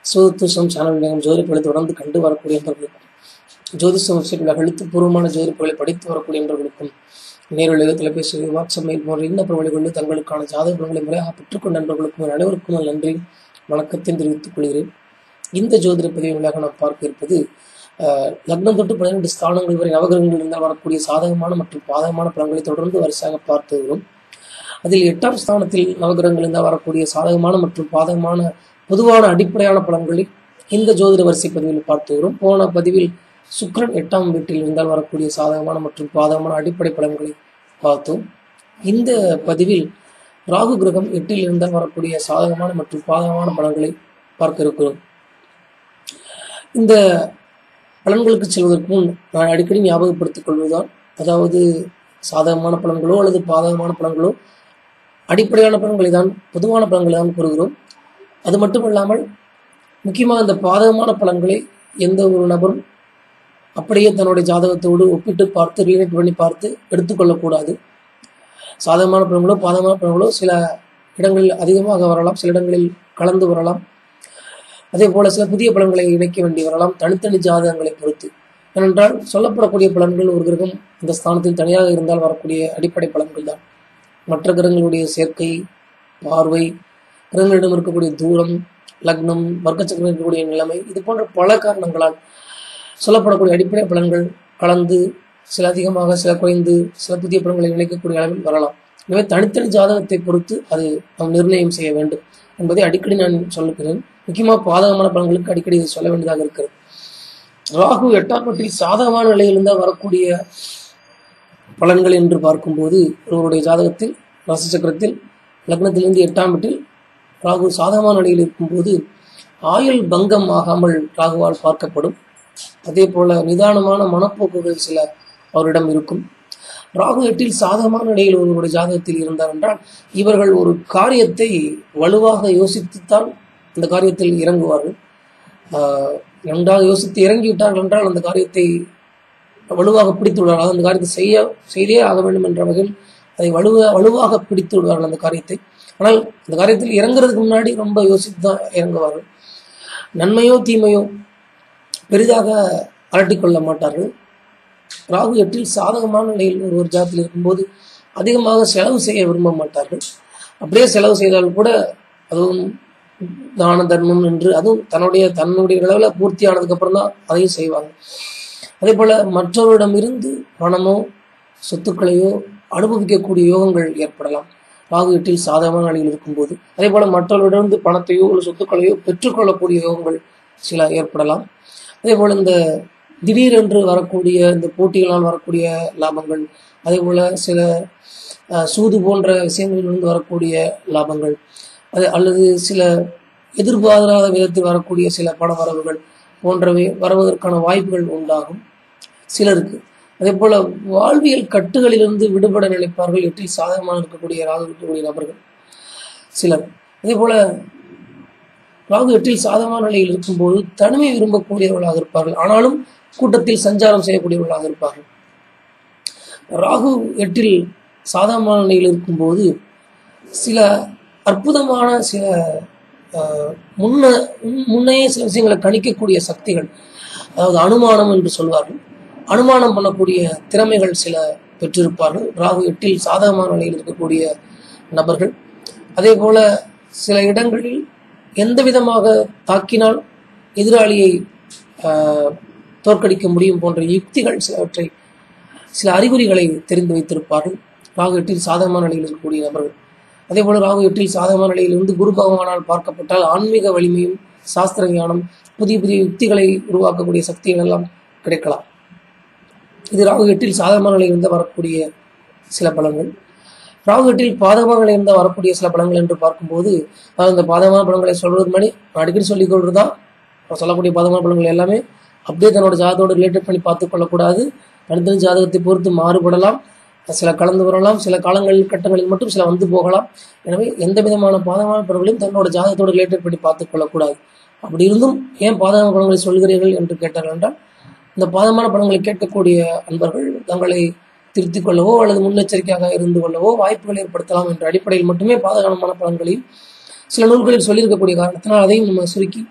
சிவதூஷம் channel நிலையம் ஜோதிடங்களை தொடர்ந்து கண்டு வரக்கூடிய நண்பர்களுக்கும் ஜோதிஷம் வெப்சைட் உள்ள எழுத்துப்பூர்வமான ஜோதிடங்களை படித்து வரக்கூடிய நண்பர்களுக்கும் நேரலையோ தொலைபேசி வாட்ஸ்அப் மெயில் போன்ற இன்னப்புற வழிகொண்டு தங்களுக்கான ஜாதக பலன்களை முறையாக பெற்றுக்கொண்ட நண்பர்களுக்கும் என் அனைவருக்கும் நான் நன்றி வணக்கத்தையும் தெரிவித்துக் கொள்கிறேன் இந்த ஜோதிட பதிவு வழியாக நாம் பார்க்க இருப்பது அஹ், லக்னம் தொட்டு பன்னிரெண்டு ஸ்தானங்கள் வரை நவகிரகங்கள் இருந்தால் வரக்கூடிய சாதகமான மற்றும் பாதகமான பலன்களை தொடர்ந்து வரிசையாக பார்த்து வரும் அதில் எட்டாம் ஸ்தானத்தில் நவகிரகங்கள் இருந்தால் வரக்கூடிய சாதகமான மற்றும் பாதகமான பொதுவான அடிப்படையான பலன்களை இந்த ஜோதிட வரிசை பதிவில் பார்த்து வரும் போன பதிவில் சுக்கிரன் எட்டாம் வீட்டில் இருந்தால் வரக்கூடிய சாதகமான மற்றும் பாதகமான அடிப்படை பலன்களை பார்த்தோம் இந்த பதிவில் ராகு கிரகம் எட்டில் இருந்தால் வரக்கூடிய சாதகமான மற்றும் பாதகமான பலன்களை பார்க்க இருக்கிறோம் இந்த பலன்களுக்கு செல்வதற்கு முன் நான் அடிக்கடி ஞாபகப்படுத்திக் கொள்வதுதான் அதாவது சாதகமான பலன்களோ அல்லது பாதகமான பலன்களோ அடிப்படையான பலன்களை தான் பொதுவான பலன்களை தான் கூறுகிறோம் அது மட்டுமல்லாமல் முக்கியமாக இந்த பாதகமான பலன்களை எந்த ஒரு நபரும் அப்படியே தன்னுடைய ஜாதகத்தோடு ஒப்பிட்டு பார்த்து ரீனேட் பண்ணி பார்த்து எடுத்துக்கொள்ளக்கூடாது சாதகமான பலன்களோ பாதகமான பலன்களோ சில இடங்களில் அதிகமாக வரலாம் சில இடங்களில் கலந்து வரலாம் அதே போல சில புதிய பலன்களை இணைக்க வேண்டி வரலாம் தனித்தனி ஜாதகங்களை பொறுத்து ஏனென்றால் சொல்லப்படக்கூடிய பலன்கள் ஒரு கிரகம் இந்த ஸ்தானத்தில் தனியாக இருந்தால் வரக்கூடிய அடிப்படை பலன்கள் தான் மற்ற கிரகங்களுடைய சேர்க்கை பார்வை கிரகங்களிடம் இருக்கக்கூடிய தூரம் லக்னம் வர்க்கச்சக்கரம் இருக்கக்கூடிய நிலைமை இது போன்ற பல காரணங்களால் சொல்லப்படக்கூடிய அடிப்படை பலன்கள் கலந்து சில அதிகமாக சில குறைந்து சில புதிய பலன்களை இணைக்கக்கூடிய அளவில் வரலாம் எனவே தனித்தனி ஜாதகத்தை பொறுத்து அது நாம் நிர்ணயம் செய்ய வேண்டும் என்பதை அடிக்கடி நான் சொல்லுகிறேன் முக்கியமாக பாதகமான பலன்களுக்கு அடிக்கடி இதை சொல்ல வேண்டியதாக இருக்கிறது ராகு எட்டாம் வீட்டில் சாதகமான நிலையில் இருந்தால் வரக்கூடிய பலன்கள் என்று பார்க்கும்போது ஒருவருடைய ஜாதகத்தில் ராசி சக்கரத்தில் லக்னத்திலிருந்து எட்டாம் வீட்டில் ராகு சாதகமான நிலையில் இருக்கும்போது ஆயுள் பங்கம் ஆகாமல் ராகுவால் பார்க்கப்படும் அதே போல நிதானமான மனப்போக்குகள் சில அவரிடம் இருக்கும் ராகு எட்டில் சாதகமான நிலையில் ஒருவருடைய ஜாதகத்தில் இருந்தார் என்றால் இவர்கள் ஒரு காரியத்தை வலுவாக யோசித்துத்தான் அந்த காரியத்தில் இறங்குவார்கள் ஆஹ் நன்றாக யோசித்து இறங்கிவிட்டார்கள் என்றால் அந்த காரியத்தை வலுவாக பிடித்து விடுவார்கள் அந்த காரியத்தை செய்ய செய்தே ஆக வேண்டும் என்ற வகையில் அதை வலுவ வலுவாக பிடித்து விடுவார்கள் அந்த காரியத்தை ஆனால் அந்த காரியத்தில் இறங்குறதுக்கு முன்னாடி ரொம்ப யோசித்து தான் இறங்குவார்கள் நன்மையோ தீமையோ பெரிதாக அலட்டிக்கொள்ள மாட்டார்கள் ராகு எட்டில் சாதகமான நிலையில் ஒரு ஒரு ஜாதத்தில் இருக்கும்போது அதிகமாக செலவு செய்ய விரும்ப மாட்டார்கள் அப்படியே செலவு செய்தால் கூட அதுவும் தான தர்மம் என்று அதுவும் தன்னுடைய தன்னுடைய அளவில் பூர்த்தி ஆனதுக்கு அப்புறம் தான் அதையும் செய்வாங்க அதே போல மற்றவரிடமிருந்து பணமோ சொத்துக்களையோ அனுபவிக்கக்கூடிய யோகங்கள் ஏற்படலாம் ராகு எட்டில் சாதகமான நிலையில் இருக்கும்போது அதே போல மற்றவர்களிடமிருந்து பணத்தையோ அல்லது சொத்துக்களையோ பெற்றுக்கொள்ளக்கூடிய யோகங்கள் சில ஏற்படலாம் அதே போல இந்த திடீரென்று வரக்கூடிய இந்த போட்டிகளால் வரக்கூடிய லாபங்கள் அதே போல சில அஹ், சூது போன்ற விஷயங்களிலிருந்து வரக்கூடிய லாபங்கள் அது அல்லது சில எதிர்பாராத விதத்தில் வரக்கூடிய சில பண வரவுகள் போன்றவை வருவதற்கான வாய்ப்புகள் உண்டாகும் சிலருக்கு அதே போல வாழ்வியல் கட்டுகளிலிருந்து விடுபட நினைப்பார்கள் எட்டில் சாதகமாக இருக்கக்கூடிய ராகு இருக்கக்கூடிய நபர்கள் சிலர் அதே போல ராகு எட்டில் சாதகமான நிலையில் இருக்கும்போது தனிமை விரும்பக்கூடியவர்களாக இருப்பார்கள் ஆனாலும் கூட்டத்தில் சஞ்சாரம் செய்யக்கூடியவர்களாக இருப்பார்கள் ராகு எட்டில் சாதகமான நிலையில் இருக்கும்போது சில அற்புதமான சில ஆஹ், முன்ன முன்- முன்னையே சில விஷயங்களை கணிக்கக்கூடிய சக்திகள் அதாவது அனுமானம் என்று சொல்வார்கள் அனுமானம் பண்ணக்கூடிய திறமைகள் சில பெற்றிருப்பார்கள் ராகு எட்டில் சாதகமான நிலையில் இருக்கக்கூடிய நபர்கள் அதே போல சில இடங்களில் எந்த விதமாக தாக்கினால் எதிராளியை ஆஹ், தோற்கடிக்க முடியும் போன்ற யுக்திகள் சிலவற்றை சில அறிகுறிகளை தெரிந்து வைத்திருப்பார்கள் ராகு எட்டில் சாதகமான நிலையில் இருக்கக்கூடிய நபர்கள் அதே போல ராகு எட்டில் சாதகமான நிலையில் இருந்து குரு பகவானால் பார்க்கப்பட்டால் ஆன்மீக வலிமையும் சாஸ்திர ஞானம் புதிய புதிய யுக்திகளை உருவாக்கக்கூடிய சக்திகள் எல்லாம் கிடைக்கலாம் இது ராகு எட்டில் சாதகமான நிலையில் இருந்து வரக்கூடிய சில பலன்கள் ராகு எட்டில் பாதகமான நிலையில் இருந்து வரக்கூடிய சில பலன்கள் என்று பார்க்கும்போது அதாவது இந்த பாதகமான பலன்களை சொல்றது முன்னாடி நான் அடிக்கடி சொல்லிக் கொள்றதுதான் நான் சொல்லக்கூடிய பாதகமான பலன்கள் எல்லாமே அப்படியே தன்னோட ஜாதகத்தோடு ரிலேட்டட் பண்ணி பார்த்து கொள்ளக்கூடாது தனித்தனி ஜாதகத்தை பொறுத்து மாறுபடலாம் சில கலந்து வரலாம் சில காலங்களில் கட்டங்களில் மட்டும் சில வந்து போகலாம் எனவே எந்த விதமான பாதகமான பலன்களையும் தன்னோட ஜாதகத்தோடு ரிலேட்டட் பண்ணி பார்த்து கொள்ளக்கூடாது அப்படி இருந்தும் ஏன் பாதகமான பலன்களை சொல்கிறீர்கள் என்று கேட்டார்கள் என்றால் இந்த பாதகமான பலன்களை கேட்கக்கூடிய அன்பர்கள் தங்களை திருத்திக் கொள்ளவோ அல்லது முன்னெச்சரிக்கையாக இருந்து கொள்ளவோ வாய்ப்புகள் ஏற்படுத்தலாம் என்ற அடிப்படையில் மட்டுமே பாதகமான பலன்களையும் சில நூல்களில் சொல்லியிருக்கக்கூடிய காரணத்தினால் அதையும் நம்ம சுருக்கி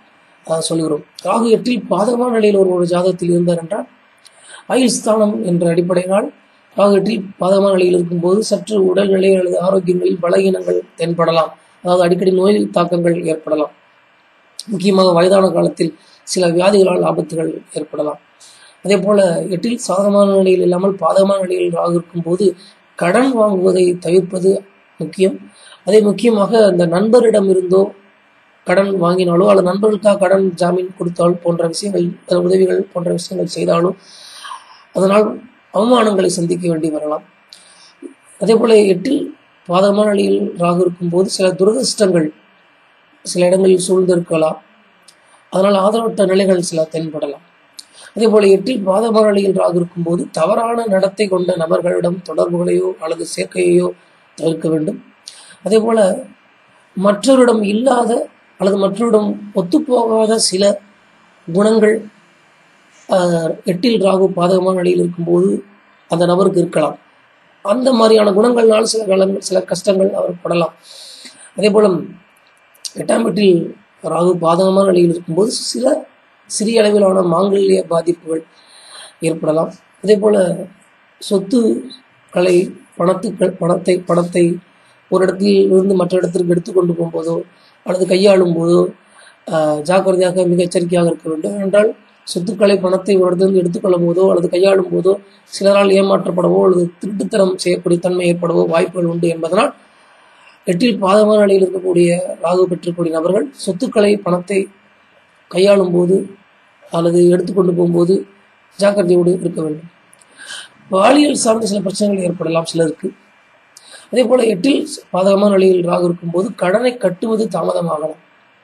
அஹ், சொல்லுகிறோம் ராகு எட்டில் பாதகமான நிலையில் ஒரு ஒரு ஜாதகத்தில் இருந்தார் என்றால் ஆயுள் ஸ்தானம் என்ற அடிப்படையினால் ராகு எட்டில் பாதகமான நிலையில் இருக்கும்போது சற்று உடல்நிலை அல்லது ஆரோக்கியங்களில் பலகீனங்கள் தென்படலாம் அதாவது அடிக்கடி நோய் தாக்கங்கள் ஏற்படலாம் முக்கியமாக வயதான காலத்தில் சில வியாதிகளால் ஆபத்துகள் ஏற்படலாம் அதே போல எட்டில் சாதகமான நிலையில் இல்லாமல் பாதகமான நிலையில் ராகு இருக்கும்போது கடன் வாங்குவதை தவிர்ப்பது முக்கியம் அதே முக்கியமாக அந்த நண்பரிடம் இருந்தோ கடன் வாங்கினாலோ அல்லது நண்பர்களுக்காக கடன் ஜாமீன் கொடுத்தால் போன்ற விஷயங்கள் அல்லது உதவிகள் போன்ற விஷயங்கள் செய்தாலோ அதனால் அவமானங்களை சந்திக்க வேண்டி வரலாம் அதே போல எட்டில் பாதகமான நிலையில் ராகு இருக்கும்போது சில துரதிர்ஷ்டங்கள் சில இடங்களில் சூழ்ந்திருக்கலாம் அதனால் ஆதரவற்ற நிலைகள் சில தென்படலாம் அதே போல எட்டில் பாதகமான நிலையில் ராகு இருக்கும்போது தவறான நடத்தை கொண்ட நபர்களிடம் தொடர்புகளையோ அல்லது சேர்க்கையோ தவிர்க்க வேண்டும் அதே போல மற்றவரிடம் இல்லாத அல்லது மற்றவரிடம் ஒத்துப்போகாத சில குணங்கள் ஆஹ், எட்டில் ராகு பாதகமான நிலையில் இருக்கும்போது அந்த நபருக்கு இருக்கலாம் அந்த மாதிரியான குணங்கள்னால் சில கலங்கள் சில கஷ்டங்கள் அவர் படலாம் அதே போல எட்டாம் வீட்டில் ராகு பாதகமான நிலையில் இருக்கும்போது சில சிறிய அளவிலான மாங்கல்ய பாதிப்புகள் ஏற்படலாம் அதே போல சொத்துக்களை பணத்துக்கள் பணத்தை பணத்தை ஒரு இடத்தில் இருந்து மற்ற இடத்திற்கு எடுத்துக்கொண்டு போகும்போதோ அல்லது கையாளும் போதோ ஆஹ், ஜாக்கிரதையாக மிக எச்சரிக்கையாக இருக்க வேண்டும் என்றால் சொத்துக்களை பணத்தை ஒரு இடத்திலிருந்து எடுத்துக்கொள்ளும் போதோ அல்லது கையாளும் போதோ சிலரால் ஏமாற்றப்படவோ அல்லது திருட்டுத்தனம் செய்யக்கூடிய தன்மை ஏற்படவோ வாய்ப்புகள் உண்டு என்பதனால் எட்டில் பாதகமான நிலையில் இருக்கக்கூடிய ராகு பெற்றக்கூடிய நபர்கள் சொத்துக்களை பணத்தை கையாளும் போது அல்லது எடுத்துக்கொண்டு போகும்போது ஜாக்கிரதையோடு இருக்க வேண்டும் பாலியல் சார்ந்த சில பிரச்சனைகள் ஏற்படலாம் சிலருக்கு அதே போல எட்டில் பாதகமான நிலையில் ராகு இருக்கும்போது கடனை கட்டுவது தாமதமாகலாம்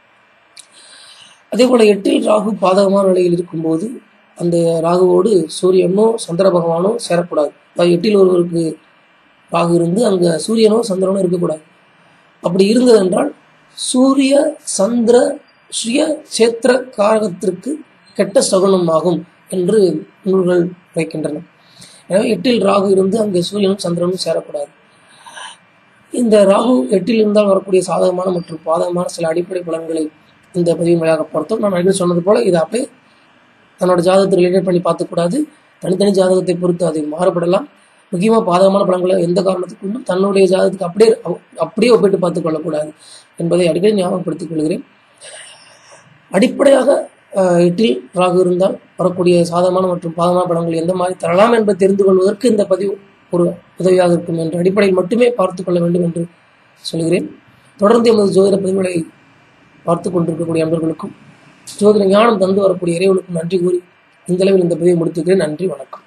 அதே போல எட்டில் ராகு பாதகமான நிலையில் இருக்கும்போது அந்த ராகுவோடு சூரியனோ சந்திர பகவானோ சேரக்கூடாது அதாவது எட்டில் ஒருவருக்கு ராகு இருந்து அங்கே சூரியனோ சந்திரனோ இருக்கக்கூடாது அப்படி இருந்தது என்றால் சூரிய சந்திர சுய சேத்திர காரகத்திற்கு கெட்ட சகுனமாகும் என்று நூல்கள் வைக்கின்றன எனவே எட்டில் ராகு இருந்து அங்கே சூரியனும் சந்திரனும் சேரக்கூடாது இந்த ராகு எட்டில் இருந்தால் வரக்கூடிய சாதகமான மற்றும் பாதகமான சில அடிப்படை பலன்களை இந்த பதிவின் வழியாக பார்த்தோம் நான் அடிக்கடி சொன்னது போல இதை அப்படியே தன்னோட ஜாதகத்தை ரிலேட்டட் பண்ணி பார்த்துக்கூடாது தனித்தனி ஜாதகத்தை பொறுத்து அது மாறுபடலாம் முக்கியமாக பாதகமான பலன்களை எந்த காரணத்துக்கு கொண்டும் தன்னுடைய ஜாதகத்துக்கு அப்படியே அப்படியே ஒப்பிட்டு பார்த்துக் கொள்ளக்கூடாது என்பதை அடிக்கடி ஞாபகப்படுத்திக் கொள்கிறேன் அடிப்படையாக அஹ், எட்டில் ராகு இருந்தால் வரக்கூடிய சாதகமான மற்றும் பாதகமான பலன்கள் எந்த மாதிரி தரலாம் என்பதை தெரிந்து கொள்வதற்கு இந்த பதிவு ஒரு உதவியாக இருக்கும் என்ற அடிப்படையில் மட்டுமே பார்த்து கொள்ள வேண்டும் என்று சொல்கிறேன் தொடர்ந்து எமது ஜோதிட பதிவுகளை பார்த்து கொண்டிருக்கக்கூடிய அன்பர்களுக்கும் ஜோதிட ஞானம் தந்து வரக்கூடிய இறைவனுக்கும் நன்றி கூறி இந்த அளவில் இந்த பதிவை முடித்துக்கிறேன் நன்றி வணக்கம்